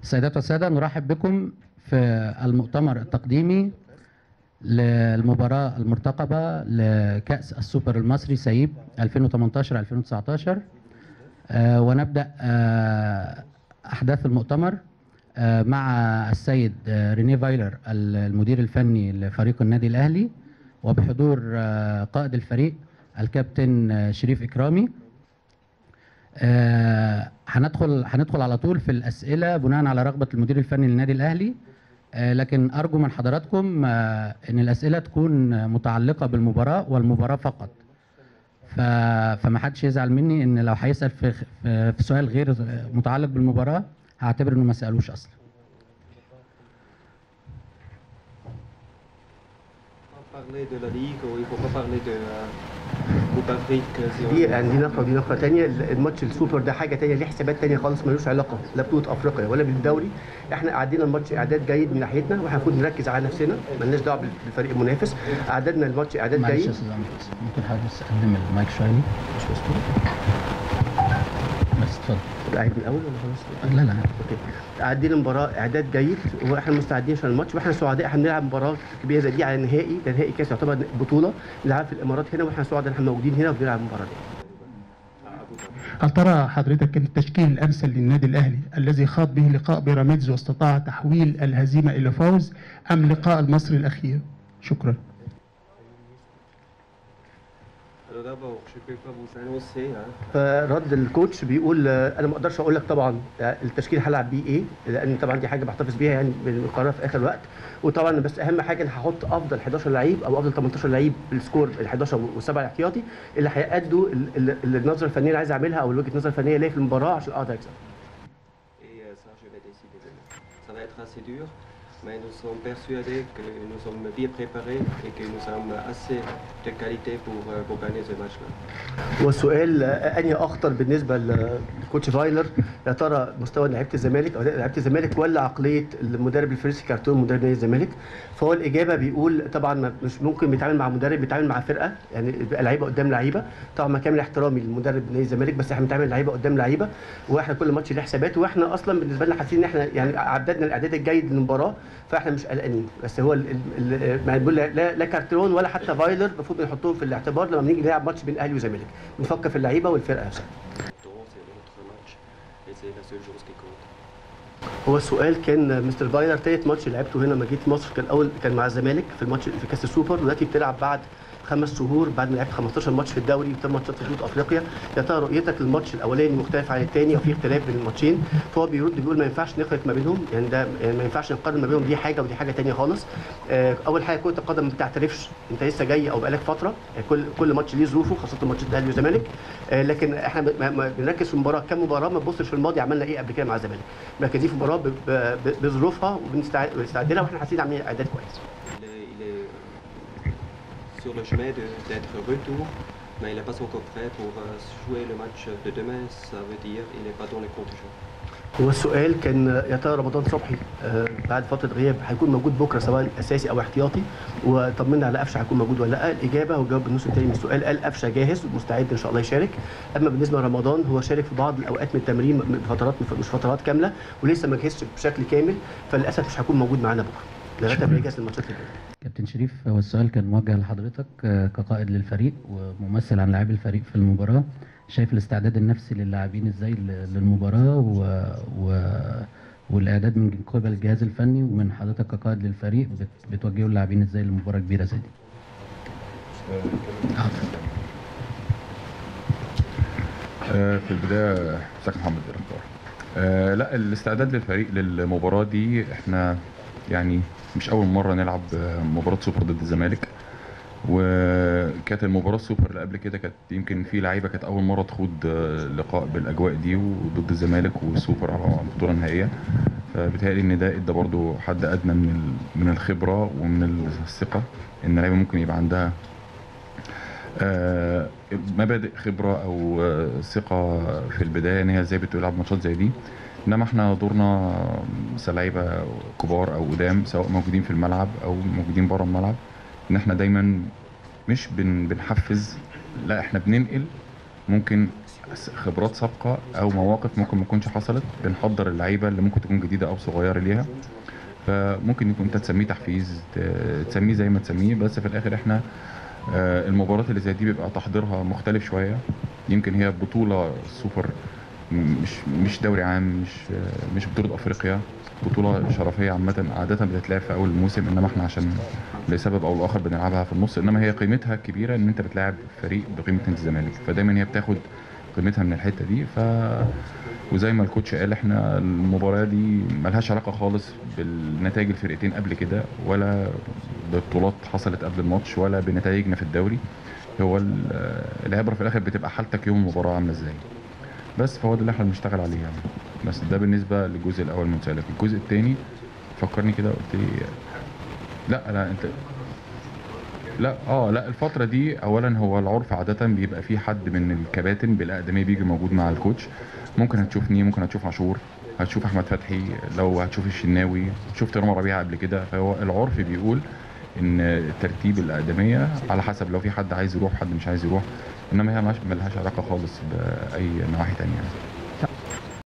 السيدات والسادة نرحب بكم في المؤتمر التقديمي للمباراة المرتقبة لكأس السوبر المصري سيب 2018-2019 آه، ونبدأ آه، أحداث المؤتمر آه، مع السيد آه، رينيه فايلر المدير الفني لفريق النادي الأهلي وبحضور آه، قائد الفريق الكابتن آه، شريف إكرامي آه، هندخل هندخل على طول في الاسئله بناء على رغبه المدير الفني للنادي الاهلي آه، لكن ارجو من حضراتكم آه، ان الاسئله تكون متعلقه بالمباراه والمباراه فقط ف... فما حدش يزعل مني ان لو هيسال في في في سؤال غير متعلق بالمباراه هعتبر انه ما سالوش اصلا pas parler de la Ligue ou il faut pas parler de euh, Coupe Afrique euh, si on- دي يعني دي نقطة ودي نقطة تانية الماتش السوبر ده حاجة تانية ليه حسابات تانية خالص ملوش علاقة لا بطولة أفريقيا ولا بالدوري احنا قاعدين الماتش إعداد جيد من ناحيتنا واحنا المفروض نركز على نفسنا ملناش دعوة بالفريق المنافس أعدادنا الماتش إعداد معلش جيد يا استاذ عمرو بس ممكن حضرتك بس تقدم المايك شويه لي؟ مش مظبوط بس اتفضل قاعد من الأول ولا خلاص؟ لا لا اوكي قاعدين المباراه اعداد جيد واحنا مستعدين عشان الماتش واحنا سعداء احنا بنلعب مباراه كبيره زي دي على نهائي ده نهائي كاس يعتبر بطوله بنلعب في الامارات هنا واحنا سعداء ان احنا موجودين هنا وبنلعب المباراه دي هل ترى حضرتك التشكيل الامثل للنادي الاهلي الذي خاض به لقاء بيراميدز واستطاع تحويل الهزيمه الى فوز ام لقاء المصري الاخير؟ شكرا. Alors d'abord, je ne peux pas vous annoncer hein, فرد الكوتش بيقول آه، انا ما اقدرش اقول لك طبعا آه، التشكيل هلعب بيه ايه لان طبعا دي حاجه بحتفظ بيها يعني بالقرار في اخر وقت وطبعا بس اهم حاجه ان هحط افضل 11 لعيب او افضل 18 لعيب بالسكور ال 11 والسبعه الاحتياطي اللي هيأدوا ال- ال- النظره الفنيه اللي عايز اعملها او وجهه النظر الفنيه ليا في المباراه عشان اقدر اكسب et euh, ça je vais décider demain. Ça va être assez dur, mais nous sommes persuadés que nous sommes bien préparés et que nous sommes assez de qualité pour, euh, pour gagner ce match-là. والسؤال آه، انهي اخطر بالنسبه للكوتش فايلر يا ترى مستوى لعيبه الزمالك او لعيبه الزمالك ولا عقليه المدرب الفرنسي كارتون مدرب نادي الزمالك فهو الاجابه بيقول طبعا ما- مش ممكن بيتعامل مع مدرب بيتعامل مع فرقه يعني بيبقى لعيبه قدام لعيبه طبعا مع كامل احترامي للمدرب نادي الزمالك بس احنا بنتعامل لعيبه قدام لعيبه واحنا كل ماتش ليه حساباته واحنا اصلا بالنسبه لنا حاسين ان احنا يعني عددنا الاعداد الجيد للمباراه فاحنا مش قلقانين بس هو ال- ال- ال- ما بيقول لا, لا كارترون ولا حتى فايلر المفروض نحطهم في الاعتبار لما بنيجي نلعب ماتش بين اهلي وزمالك بنفكر في اللعيبه والفرقه نفسها Donc, C'est notre match et c'est la seule chose qui compte. هو السؤال كان مستر فايلر تالت ماتش لعبته هنا لما جيت مصر كان الاول كان مع الزمالك في الماتش في كاس السوبر ودلوقتي بتلعب بعد خمس شهور بعد ما لعبت 15 ماتش في الدوري وثمان ماتشات في بطوله افريقيا يا ترى رؤيتك للماتش الاولاني مختلف عن الثاني او في اختلاف بين الماتشين فهو بيرد بيقول ما ينفعش نخلط ما بينهم يعني ده يعني ما ينفعش نقارن ما بينهم دي حاجه ودي حاجه ثانيه خالص آه، اول حاجه كره القدم ما بتعترفش انت لسه جاي او بقالك فتره يعني كل كل ماتش ليه ظروفه خاصه ماتشات الاهلي والزمالك آه، لكن احنا ب- ما- ما بنركز في المباراه كم مباراه ما تبصش في الماضي عملنا ايه قبل كده مع الزمالك مركزين في المباراه ب- ب- ب- بظروفها وبنستعد بنستعد لها واحنا حاسين عاملين اعداد كويس Il est, il est, euh, sur le chemin de- d'être retour, mais il n'est pas encore prêt pour euh, jouer le match de demain. Ça veut dire qu'il n'est pas dans les conditions. هو السؤال كان يا ترى رمضان صبحي آه، بعد فتره غياب هيكون موجود بكره سواء اساسي او احتياطي وطمنا على قفشه هيكون موجود ولا لا الاجابه هو جاوب النص الثاني من السؤال قال قفشه جاهز ومستعد ان شاء الله يشارك اما بالنسبه لرمضان هو شارك في بعض الاوقات من التمرين من فترات مش فترات كامله ولسه ما جهزش بشكل كامل فللاسف مش هيكون موجود معانا بكره لغايه ما يجهز الماتشات اللي جايه كابتن شريف هو السؤال كان موجه لحضرتك آه، كقائد للفريق وممثل عن لاعبي الفريق في المباراة شايف الاستعداد النفسي للاعبين ازاي ل- للمباراة و... و... والاعداد من قبل الجهاز الفني ومن حضرتك كقائد للفريق بت... بتوجهوا اللاعبين ازاي لمباراة كبيرة زي دي آه. آه، في البداية ازيك يا محمد ايه الاخبار؟ آه لا الاستعداد للفريق للمباراة دي احنا يعني مش أول مرة نلعب آه، مباراة سوبر ضد الزمالك وكانت المباراة السوبر اللي قبل كده كانت يمكن في لعيبة كانت أول مرة تخوض آه، لقاء بالأجواء دي وضد الزمالك والسوبر على البطولة النهائية فبالتالي إن ده ادى برضو حد أدنى من ال- من الخبرة ومن الثقة إن اللعيبة ممكن يبقى عندها آه، مبادئ خبره او آه، ثقه في البدايه ان هي ازاي بتلعب ماتشات زي دي انما احنا دورنا كلاعيبه كبار او قدام سواء موجودين في الملعب او موجودين بره الملعب ان احنا دايما مش بن بنحفز لا احنا بننقل ممكن س- خبرات سابقه او مواقف ممكن ما تكونش حصلت بنحضر اللعيبه اللي ممكن تكون جديده او صغيره ليها فممكن يكون انت تسميه تحفيز ت- تسميه زي ما تسميه بس في الاخر احنا آه، المباريات اللي زي دي بيبقى تحضيرها مختلف شويه يمكن هي بطوله سوبر م- مش مش دوري عام مش آه، مش بطوله افريقيا بطوله شرفيه عامه عاده بتتلعب في اول الموسم انما احنا عشان لسبب او لاخر بنلعبها في النص انما هي قيمتها الكبيره ان انت بتلاعب فريق بقيمه نادي الزمالك فدايما هي بتاخد قيمتها من الحته دي ف وزي ما الكوتش قال احنا المباراه دي ملهاش علاقه خالص بالنتائج الفرقتين قبل كده ولا ببطولات حصلت قبل الماتش ولا بنتائجنا في الدوري هو ال- العبره في الاخر بتبقى حالتك يوم المباراه عامله ازاي بس فهو ده اللي احنا بنشتغل عليه يعني بس ده بالنسبه للجزء الاول من سؤالك الجزء الثاني فكرني كده قلت لي لا لا انت لا اه لا الفترة دي اولا هو العرف عادة بيبقى في حد من الكباتن بالاقدمية بيجي موجود مع الكوتش ممكن هتشوفني ممكن هتشوف عاشور هتشوف احمد فتحي لو هتشوف الشناوي شفت رامي ربيعة قبل كده فهو العرف بيقول ان ترتيب الاقدمية على حسب لو في حد عايز يروح حد مش عايز يروح انما هي ملهاش- ملهاش علاقة خالص باي نواحي تانية يعني.